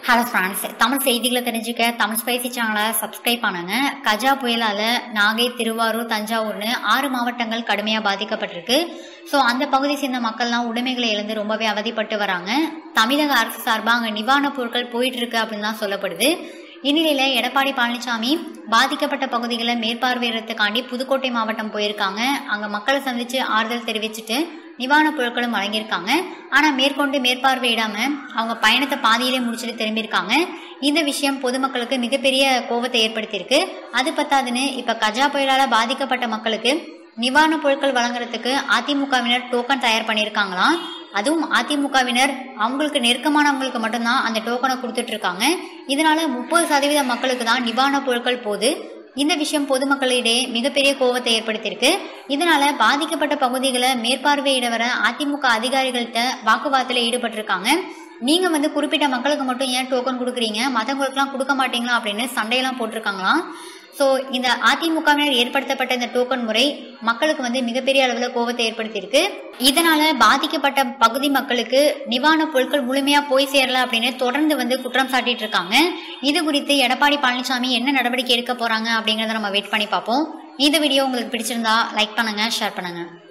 hello friends Tamil செய்திகளை தெரிஞ்சுக்க Tamil spicy சேனலை சப்ஸ்கிரைப் பண்ணுங்க கஜா புயலால நாகை திருவாரூர் தஞ்சாவூர்னு ஆறு மாவட்டங்கள் கடுமையாக பாதிக்கப்பட்டிருக்கு ஸோ அந்த பகுதி சேர்ந்த மக்கள்லாம் உடைமைகளை இழந்து ரொம்பவே அவதிப்பட்டு வராங்க தமிழக அரசு சார்பாக அங்கே நிவாரணப் பொருட்கள் போயிட்டு இருக்கு அப்படின்லாம் சொல்லப்படுது இந்நிலையில எடப்பாடி பழனிசாமி பாதிக்கப்பட்ட பகுதிகளை மேற்பார்வையிடறதுக்காண்டி புதுக்கோட்டை மாவட்டம் போயிருக்காங்க அங்க மக்களை சந்திச்சு ஆறுதல் தெரிவிச்சுட்டு நிவாரணப் பொருட்களும் வழங்கியிருக்காங்க ஆனா மேற்கொண்டு மேற்பார்வையிடாம அவங்க பயணத்தை பாதியிலே முடிச்சுட்டு திரும்பியிருக்காங்க இந்த விஷயம் பொதுமக்களுக்கு மிகப்பெரிய கோபத்தை ஏற்படுத்தியிருக்கு அது பத்தாதுன்னு இப்ப கஜா புயலால பாதிக்கப்பட்ட மக்களுக்கு நிவாரணப் பொருட்கள் வழங்குறதுக்கு அதிமுகவினர் டோக்கன் தயார் பண்ணியிருக்காங்களாம் அதுவும் அதிமுகவினர் அவங்களுக்கு நெருக்கமானவங்களுக்கு மட்டும்தான் அந்த டோக்கனை கொடுத்துட்டு இருக்காங்க இதனால முப்பது சதவீத மக்களுக்கு தான் நிவாரணப் பொருட்கள் போது இந்த விஷயம் பொதுமக்களிடையே மிகப்பெரிய கோபத்தை ஏற்படுத்தியிருக்கு இதனால பாதிக்கப்பட்ட பகுதிகளை மேற்பார்வையிட வர அதிமுக அதிகாரிகள்கிட்ட வாக்குவாதத்தில் ஈடுபட்டிருக்காங்க நீங்க வந்து குறிப்பிட்ட மக்களுக்கு மட்டும் ஏன் டோக்கன் கொடுக்குறீங்க மற்றவங்களுக்குலாம் கொடுக்க மாட்டீங்களா அப்படின்னு சண்டையெல்லாம் போட்டிருக்காங்களாம் ஸோ இந்த அதிமுகவினர் ஏற்படுத்தப்பட்ட இந்த டோக்கன் முறை மக்களுக்கு வந்து மிகப்பெரிய அளவில் கோபத்தை ஏற்படுத்தியிருக்கு இதனால பாதிக்கப்பட்ட பகுதி மக்களுக்கு நிவாரணப் பொருட்கள் முழுமையா போய் சேரல அப்படின்னு தொடர்ந்து வந்து குற்றம் சாட்டிட்டு இருக்காங்க இது குறித்து எடப்பாடி பழனிசாமி என்ன நடவடிக்கை எடுக்க போறாங்க அப்படிங்கறத நம்ம வெயிட் பண்ணி பார்ப்போம் இந்த வீடியோ உங்களுக்கு பிடிச்சிருந்தா லைக் பண்ணுங்க ஷேர் பண்ணுங்க